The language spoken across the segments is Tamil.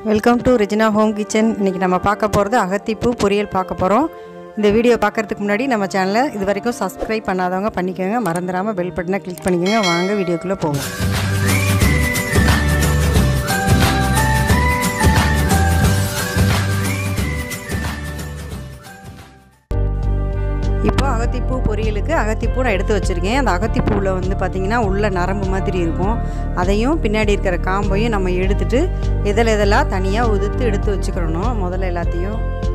welcome to Regina home kitchen இன்றைக்கி நம்ம பார்க்க போகிறது அகத்திப்பூ பொரியல் பார்க்க போகிறோம் இந்த வீடியோ பார்க்குறதுக்கு முன்னாடி நம்ம சேனலை இது வரைக்கும் சப்ஸ்கிரைப் பண்ணாதவங்க பண்ணிக்கோங்க மறந்துடாமல் பெல் பட்டனை கிளிக் பண்ணிக்கோங்க வாங்க வீடியோக்குள்ளே போவோம் இப்போ அகத்திப்பூ பொரியலுக்கு அகத்திப்பூ நான் எடுத்து வச்சுருக்கேன் அந்த அகத்திப்பூவில் வந்து பார்த்திங்கன்னா உள்ள நரம்பு மாதிரி இருக்கும் அதையும் பின்னாடி இருக்கிற காம்பையும் நம்ம எடுத்துட்டு இதில் இதெல்லாம் தனியாக உதுத்து எடுத்து வச்சுக்கிறணும் முதல்ல எல்லாத்தையும்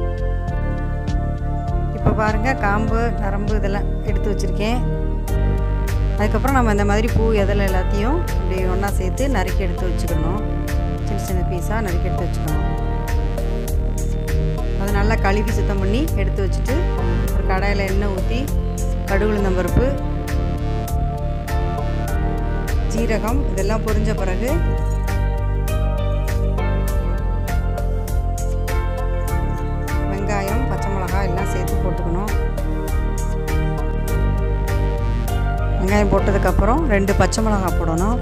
இப்போ பாருங்கள் காம்பு நரம்பு இதெல்லாம் எடுத்து வச்சுருக்கேன் அதுக்கப்புறம் நம்ம இந்த மாதிரி பூ எதில் எல்லாத்தையும் இப்படி ஒன்றா சேர்த்து நறுக்கி எடுத்து வச்சுக்கணும் சின்ன சின்ன பீஸாக நறுக்கி எடுத்து வச்சுக்கணும் அதை நல்லா கழுவி சுத்தம் பண்ணி எடுத்து வச்சுட்டு ஒரு கடாயில் எண்ணெய் ஊற்றி கடுகுளுந்தம்பருப்பு ஜீரகம் இதெல்லாம் பொரிஞ்ச பிறகு வெங்காயம் பச்சை மிளகாய் எல்லாம் சேர்த்து போட்டுக்கணும் வெங்காயம் போட்டதுக்கப்புறம் ரெண்டு பச்சை மிளகாய் போடணும்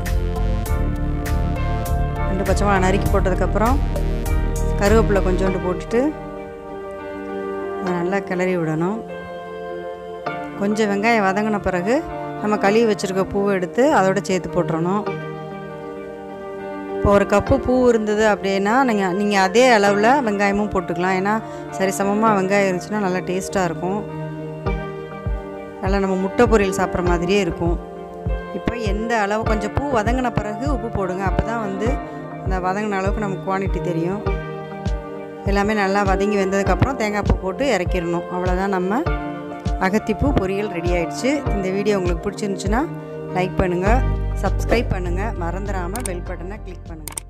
ரெண்டு பச்சை மிளகாய் நறுக்கி போட்டதுக்கப்புறம் கருவேப்பிலை கொஞ்சோண்டு போட்டுட்டு நல்லா கிளறி விடணும் கொஞ்சம் வெங்காயம் வதங்கின பிறகு நம்ம கழுவி வச்சுருக்க பூவை எடுத்து அதோட சேர்த்து போட்டுறணும் இப்போ ஒரு கப்பு பூ இருந்தது அப்படின்னா நீங்கள் நீங்கள் அதே அளவில் வெங்காயமும் போட்டுக்கலாம் ஏன்னா சரி சமமாக வெங்காயம் இருந்துச்சுன்னா நல்லா டேஸ்ட்டாக இருக்கும் நல்லா நம்ம முட்டை பொரியல் சாப்பிட்ற மாதிரியே இருக்கும் இப்போ எந்த அளவு கொஞ்சம் பூ வதங்கின பிறகு உப்பு போடுங்க அப்போ தான் வந்து அந்த வதங்கின அளவுக்கு நமக்கு குவான்டிட்டி தெரியும் எல்லாமே நல்லா வதங்கி வந்ததுக்கப்புறம் தேங்காய் பூ போட்டு இறக்கிடணும் அவ்வளோதான் நம்ம அகத்திப்பூ பொரியல் ரெடி ஆயிடுச்சு இந்த வீடியோ உங்களுக்கு பிடிச்சிருந்துச்சுன்னா லைக் பண்ணுங்கள் சப்ஸ்கிரைப் பண்ணுங்கள் மறந்துடாமல் பெல் பட்டனை கிளிக் பண்ணுங்கள்